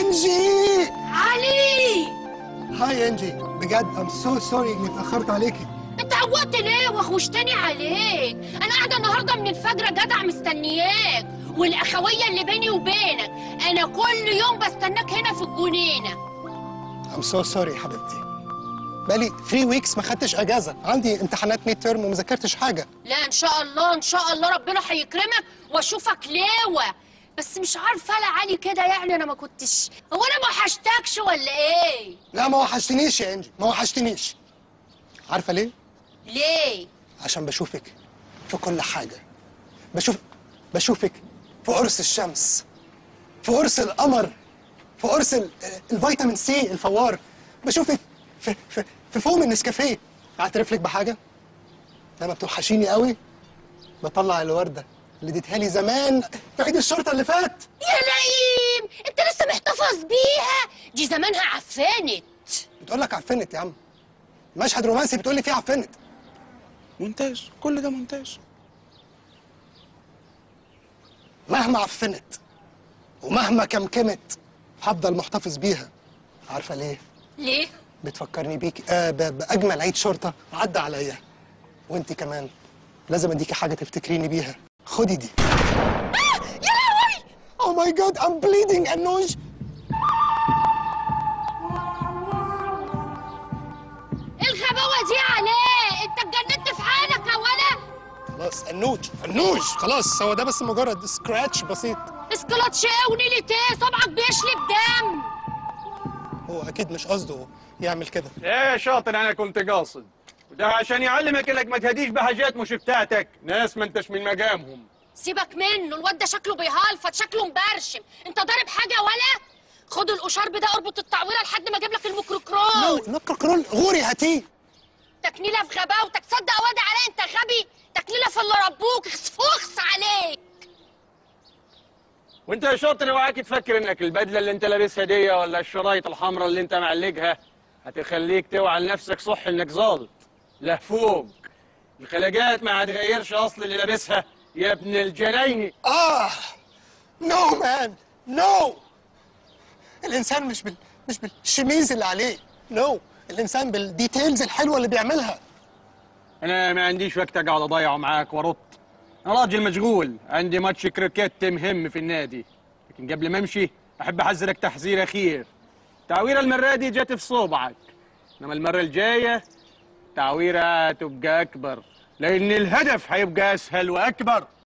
انجي علي هاي انجي بجد ام سو سوري اني اتاخرت عليكي انت عوقت ليه وخوشتني عليك انا قاعده النهارده من الفجر جدع مستنياك والاخويه اللي بيني وبينك انا كل يوم بستناك هنا في الجنينه ام سو سوري يا حبيبتي بقالي 3 ويكس ما خدتش اجازه عندي امتحانات ميد تيرم وما ذاكرتش حاجه لا ان شاء الله ان شاء الله ربنا هيكرمك واشوفك ليوه بس مش عارفه لا علي كده يعني انا ما كنتش هو انا ما حشتكش ولا ايه لا ما وحشتنيش يا انجي ما وحشتنيش عارفه ليه ليه عشان بشوفك في كل حاجه بشوف بشوفك في قرص الشمس في قرص القمر في قرص ال- الفيتامين سي الفوار بشوفك في في في فوم النسكافيه اعترف لك بحاجه لما بتوحشيني قوي بطلع الورده اللي اديتها لي زمان في عيد الشرطه اللي فات يا لئيم انت لسه محتفظ بيها دي زمانها عفانت بتقول لك عفنت يا عم مشهد رومانسي بتقول لي فيه عفنت مونتاج كل ده مونتاج مهما عفنت ومهما كمكمت هفضل محتفظ بيها عارفه ليه ليه بتفكرني بيك آه ب- باجمل عيد شرطه عدى عليا وانت كمان لازم اديكي حاجه تفتكريني بيها خدي دي يا لهوي او ماي جاد ام بليدنج انوج الغباوه دي عليه انت اتجننت في حالك يا ولا خلاص انوج انوج خلاص هو ده بس مجرد سكراتش بسيط اسكلاتش ايه ونيلة ايه صبعك بيشلب دم هو اكيد مش قصده يعمل كده يا شاطر انا كنت قاصد وده عشان يعلمك انك ما تهديش بحاجات مش بتاعتك ناس ما انتش من مقامهم سيبك منه الواد ده شكله بيهلفط شكله مبرشم انت ضارب حاجه ولا خد القشارب ده اربط التعويره لحد ما اجيب لك الميكروكرول نكر كرول غوري هاتيه تكنيله في غباوتك تصدق واد عليه انت غبي تكنيله في اللي ربوك اخس عليك وانت يا شاطر اوعاك تفكر انك البدله اللي انت لابسها دي ولا الشرايط الحمراء اللي انت معلقها هتخليك توعى لنفسك صح انك ظابط لا فوق الخلاجات ما هتغيرش اصل اللي لابسها يا ابن الجنايني اه نو مان نو الانسان مش بال مش بالشميز اللي عليه نو الانسان بالديتيلز الحلوه اللي بيعملها انا ما عنديش وقت اقعد اضيعه معاك وارد انا راجل مشغول عندي ماتش كريكت مهم في النادي لكن قبل ما امشي احب احذرك تحذير اخير تعويره المره دي جت في صوبعك انما المره الجايه تعويره تبقى اكبر لان الهدف هيبقى اسهل واكبر